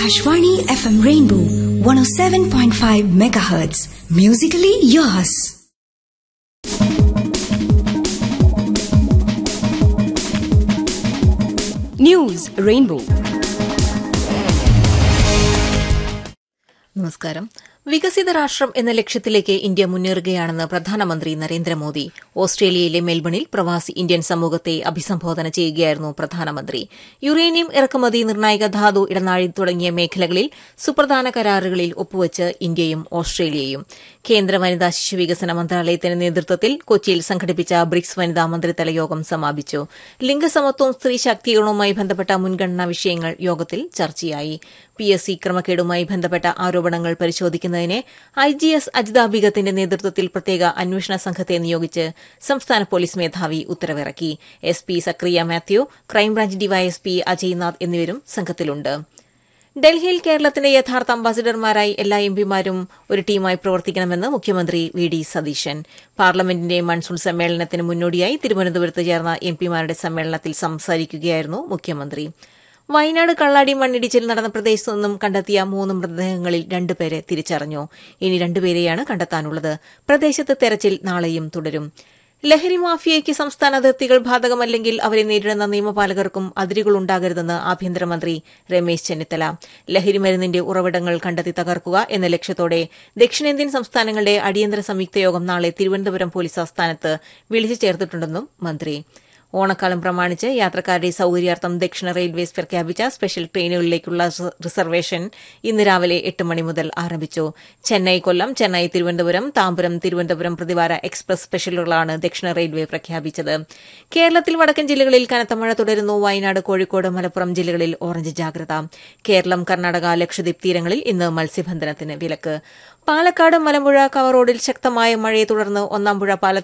Akashvani FM Rainbow 107.5 megahertz. Musically yours. News Rainbow നമസ്കാരം വികസിത രാഷ്ട്രം എന്ന ലക്ഷ്യത്തിലേക്ക് ഇന്ത്യ മുന്നേറുകയാണെന്ന് പ്രധാനമന്ത്രി നരേന്ദ്രമോദി ഓസ്ട്രേലിയയിലെ മെൽബണിൽ പ്രവാസി ഇന്ത്യൻ സമൂഹത്തെ അഭിസംബോധന ചെയ്യുകയായിരുന്നു പ്രധാനമന്ത്രി യുറേനിയം ഇറക്കുമതി നിർണായക ധാതു ഇടനാഴി തുടങ്ങിയ മേഖലകളിൽ സുപ്രധാന കരാറുകളിൽ ഒപ്പുവച്ച് ഇന്ത്യയും ഓസ്ട്രേലിയയും കേന്ദ്ര വനിതാ ശിശു വികസന മന്ത്രാലയത്തിന്റെ നേതൃത്വത്തിൽ കൊച്ചിയിൽ സംഘടിപ്പിച്ച ബ്രിക്സ് വനിതാ മന്ത്രിതല യോഗം സമാപിച്ചു ലിംഗസമത്വവും സ്ത്രീ ശാക്തീകരണവുമായി ബന്ധപ്പെട്ട മുൻഗണനാ വിഷയങ്ങൾ യോഗത്തിൽ ചർച്ചയായി പി എസ് സി ക്രമക്കേടുമായി ബന്ധപ്പെട്ട ആരോപണങ്ങൾ പരിശോധിക്കുന്നതിന് ഐ ജി എസ് അജിത ബീഗത്തിന്റെ നേതൃത്വത്തിൽ പ്രത്യേക അന്വേഷണ സംഘത്തെ നിയോഗിച്ച് സംസ്ഥാന പോലീസ് മേധാവി ഉത്തരവിറക്കി S P Sakriya Mathew crime branch DYSP Ajaynath എന്നിവരും സംഘത്തിലുണ്ട് ഡൽഹിയിൽ കേരളത്തിന്റെ യഥാർത്ഥ അംബാസിഡർമാരായി എല്ലാ എംപിമാരും ഒരു ടീമായി പ്രവർത്തിക്കണമെന്ന് മുഖ്യമന്ത്രി വി ഡി സതീശൻ പാർലമെന്റിന്റെ മൺസൂൺ സമ്മേളനത്തിന് മുന്നോടിയായി തിരുവനന്തപുരത്ത് ചേർന്ന എംപിമാരുടെ സമ്മേളനത്തിൽ സംസാരിക്കുകയായിരുന്നു മുഖ്യമന്ത്രി വയനാട് കള്ളാടി മണ്ണിടിച്ചിൽ നടന്ന പ്രദേശത്തു നിന്നും കണ്ടെത്തിയ മൂന്ന് മൃതദേഹങ്ങളിൽ രണ്ടുപേരെ തിരിച്ചറിഞ്ഞു ഇനി രണ്ടുപേരെയാണ് കണ്ടെത്താനുള്ളത് പ്രദേശത്ത് തെരച്ചിൽ നാളെയും തുടരും ലഹരി മാഫിയയ്ക്ക് സംസ്ഥാന അതിർത്തികൾ ബാധകമല്ലെങ്കിൽ അവരെ നേരിടുന്ന നിയമപാലകർക്കും അതിരുകളുണ്ടാകരുതെന്ന് ആഭ്യന്തരമന്ത്രി രമേശ് ചെന്നിത്തല ലഹരി മരുന്നിന്റെ ഉറവിടങ്ങൾ കണ്ടെത്തി തകർക്കുക എന്ന ലക്ഷ്യത്തോടെ ദക്ഷിണേന്ത്യൻ സംസ്ഥാനങ്ങളുടെ അടിയന്തര സംയുക്ത യോഗം നാളെ തിരുവനന്തപുരം പോലീസ് ആസ്ഥാനത്ത് വിളിച്ചു ചേർത്തിട്ടുണ്ടെന്നും മന്ത്രി ഓണക്കാലം പ്രമാണിച്ച് യാത്രക്കാരുടെ സൌകര്യാർത്ഥം ദക്ഷിണ റെയിൽവേസ് പ്രഖ്യാപിച്ച സ്പെഷ്യൽ ട്രെയിനുകളിലേക്കുള്ള റിസർവേഷൻ ഇന്ന് രാവിലെ എട്ട് മണി മുതൽ ആരംഭിച്ചു ചെന്നൈ കൊല്ലം ചെന്നൈ തിരുവനന്തപുരം താമ്പരം തിരുവനന്തപുരം പ്രതിവാര എക്സ്പ്രസ് സ്പെഷ്യലുകളാണ് ദക്ഷിണ റെയിൽവേ പ്രഖ്യാപിച്ചത് കേരളത്തിൽ വടക്കൻ ജില്ലകളിൽ കനത്ത മഴ തുടരുന്നു വയനാട് കോഴിക്കോട് മലപ്പുറം ജില്ലകളിൽ ഓറഞ്ച് ജാഗ്രത കേരളം കർണാടക ലക്ഷദ്വീപ് തീരങ്ങളിൽ ഇന്ന് മത്സ്യബന്ധനത്തിന് വിലക്ക് പാലക്കാട് മലമ്പുഴ കവർ റോഡിൽ ശക്തമായ മഴയെ തുടർന്ന് ഒന്നാംപുഴ പാലത്തിൽ